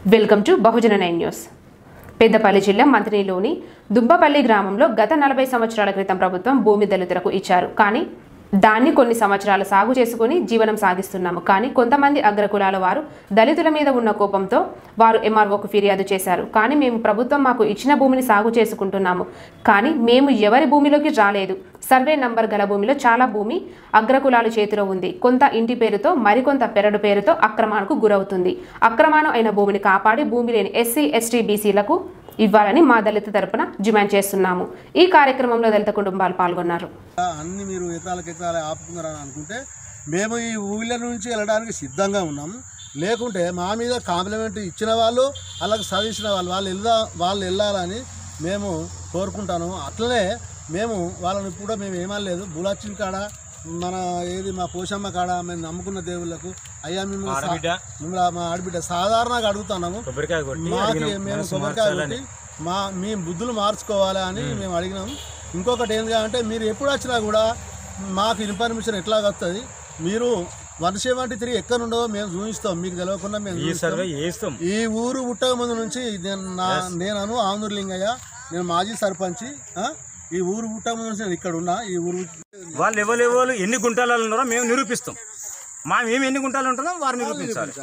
Welcome to Bahujana nine news Peddapalli జిల్లా మంత్రిలోని దుబ్బపల్లి గ్రామంలో గత నలభై సంవత్సరాల క్రితం ప్రభుత్వం భూమి దళితులకు ఇచ్చారు కానీ దాన్ని కొన్ని సంవత్సరాలు సాగు చేసుకుని జీవనం సాగిస్తున్నాము కానీ కొంతమంది అగ్రకులాల వారు దళితుల మీద ఉన్న కోపంతో వారు ఎంఆర్ఓకు ఫిర్యాదు చేశారు కానీ మేము ప్రభుత్వం మాకు ఇచ్చిన భూమిని సాగు చేసుకుంటున్నాము కానీ మేము ఎవరి భూమిలోకి రాలేదు సర్వే నంబర్ గల భూమిలో చాలా భూమి అగ్రకులాల చేతిలో ఉంది కొంత ఇంటి పేరుతో మరికొంత పెరడు పేరుతో అక్రమానికి గురవుతుంది అక్రమానం అయిన భూమిని కాపాడి భూమి లేని ఎస్సీ ఎస్టీ బీసీలకు ఇవ్వాలని మా దళిత తరపున డిమాండ్ చేస్తున్నాము ఈ కార్యక్రమంలో దళిత కుటుంబాలు పాల్గొన్నారు అన్ని మీరు ఎకరాలకు ఎకరాలు ఆపుతున్నారని అనుకుంటే మేము ఈ ఊళ్ళ నుంచి వెళ్ళడానికి సిద్ధంగా ఉన్నాము లేకుంటే మా మీద కాంప్లిమెంట్ ఇచ్చిన వాళ్ళు అలాగే చదివించిన వాళ్ళు వాళ్ళు వెళ్దా వాళ్ళు వెళ్ళాలని మేము కోరుకుంటాను అట్లనే మేము వాళ్ళని కూడా మేము ఏమనలేదు బులాచిన్ కాడ మన ఏది మా పోషమ్మ కాడ మేము నమ్ముకున్న దేవుళ్ళకు అయ్యా మేము సా- మిమ్మల్ని మా ఆడబిడ్డ సాధారణంగా అడుగుతున్నాము కొబ్బరికాయ కొట్టి మాకు అడిగినాం. మేము మనసు కొబ్బరికాయ మార్చాలని. కొట్టి మా మేము బుద్ధులు మార్చుకోవాలి అని మేము అడిగినాం ఇంకొకటి ఏంటి అంటే మీరు ఎప్పుడు వచ్చినా కూడా మాకు ఇన్ఫర్మేషన్ ఎట్లా వస్తుంది మీరు వన్ సెవెంటీ త్రీ ఎక్కడ ఉండదో మేము చూపిస్తాం మీకు తెలియకుండా మేము ఈ చూపిస్తాం. సర్వే చేస్తాం ఈ ఊరు పుట్టక ముందు నుంచి నేను నా నేను ఆంధ్ర లింగయ్య నేను మాజీ సర్పంచి ఆ? ఈ ఊరు పుట్టక ముందు నుంచి నేను ఇక్కడ ఉన్నా ఈ ఊరు వాళ్ళు ఎవరు ఎవరు ఎన్ని గుంటలలో ఉన్నారో మేము నిరూపిస్తాం మా మేము ఎన్ని గుంటలు ఉంటుందో వారు నిరూపించాలి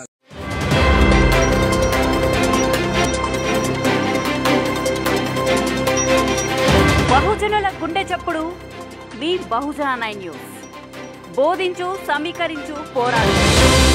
బహుజనుల గుండె చప్పుడు మీ బహుజన నైన్ న్యూస్ బోధించు సమీకరించు పోరాడు